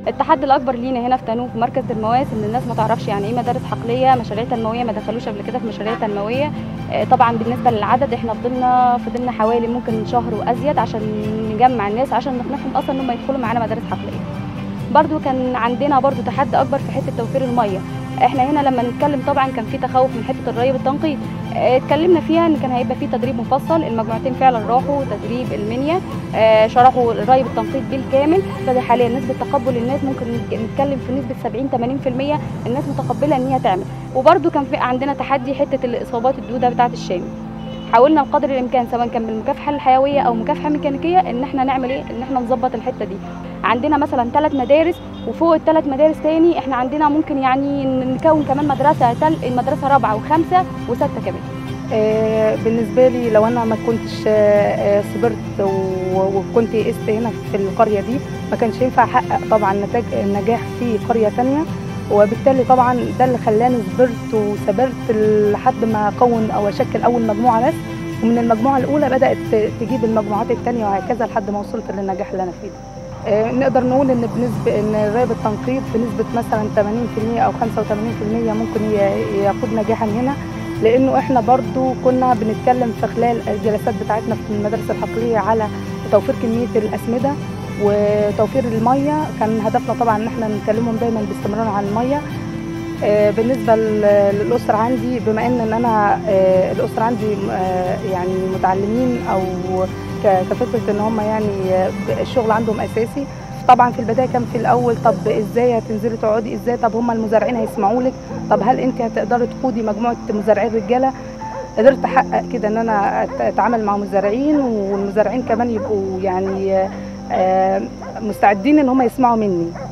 التحدي الاكبر لينا هنا في تنوف مركز المواس ان الناس ما تعرفش يعني ايه مدارس حقليه مشاريع تنمويه ما دخلوش قبل كده في مشاريع تنمويه آه، طبعا بالنسبه للعدد احنا فضلنا فضلنا حوالي ممكن شهر وازيد عشان نجمع الناس عشان نقنعهم اصلا ان هم يدخلوا معانا مدارس حقليه برضو كان عندنا برضو تحدي اكبر في حته توفير الميه احنا هنا لما نتكلم طبعا كان في تخوف من حته الري بالتنقيط اه، اتكلمنا فيها ان كان هيبقى في تدريب مفصل المجموعتين فعلا راحوا تدريب المنيا اه، شرحوا الري بالتنقيط بالكامل فده حاليا نسبه تقبل الناس ممكن نتكلم في نسبه 70 80% الناس متقبله ان هي تعمل وبرضو كان في عندنا تحدي حته الاصابات الدوده بتاعه الشامي حاولنا بقدر الامكان سواء كان بالمكافحه الحيويه او مكافحه ميكانيكيه ان احنا نعمل ايه ان احنا نظبط الحته دي عندنا مثلا ثلاث مدارس وفوق الثلاث مدارس تاني احنا عندنا ممكن يعني نكون كمان مدرسه تل المدرسه رابعه وخمسه وسته كمان آه، بالنسبة لي لو أنا ما كنتش آه، آه، صبرت و- وكنت يئست هنا في القرية دي ما كانش ينفع أحقق طبعا نتاج نجاح في قرية تانية وبالتالي طبعا ده اللي خلاني صبرت وثبرت لحد ما أكون أو أشكل أول مجموعة بس ومن المجموعة الأولى بدأت ت- تجيب المجموعات التانية وهكذا لحد ما وصلت للنجاح اللي أنا فيه ده. آه، نقدر نقول ان بنسبه ان الري بالتنقيط بنسبه مثلا 80% او 85% ممكن ي- يقود نجاحا هنا لانه احنا برضو كنا بنتكلم في خلال الجلسات بتاعتنا في المدارس الحقليه على توفير كميه الاسمده وتوفير الميه كان هدفنا طبعا ان احنا نكلمهم دايما باستمرار عن الميه آه، بالنسبه ل- للاسره عندي بما ان إن انا آه، الاسره عندي آه، يعني متعلمين او ك- كفكره ان هم يعني آه، الشغل عندهم اساسي طبعا في البدايه كان في الاول طب ازاي هتنزلي تقعدي ازاي طب هم المزارعين هيسمعوا لك طب هل انت هتقدري تقودي مجموعه مزارعين رجاله قدرت احقق كده ان انا أت- اتعامل مع مزارعين والمزارعين كمان يبقوا يعني آه، مستعدين ان هم يسمعوا مني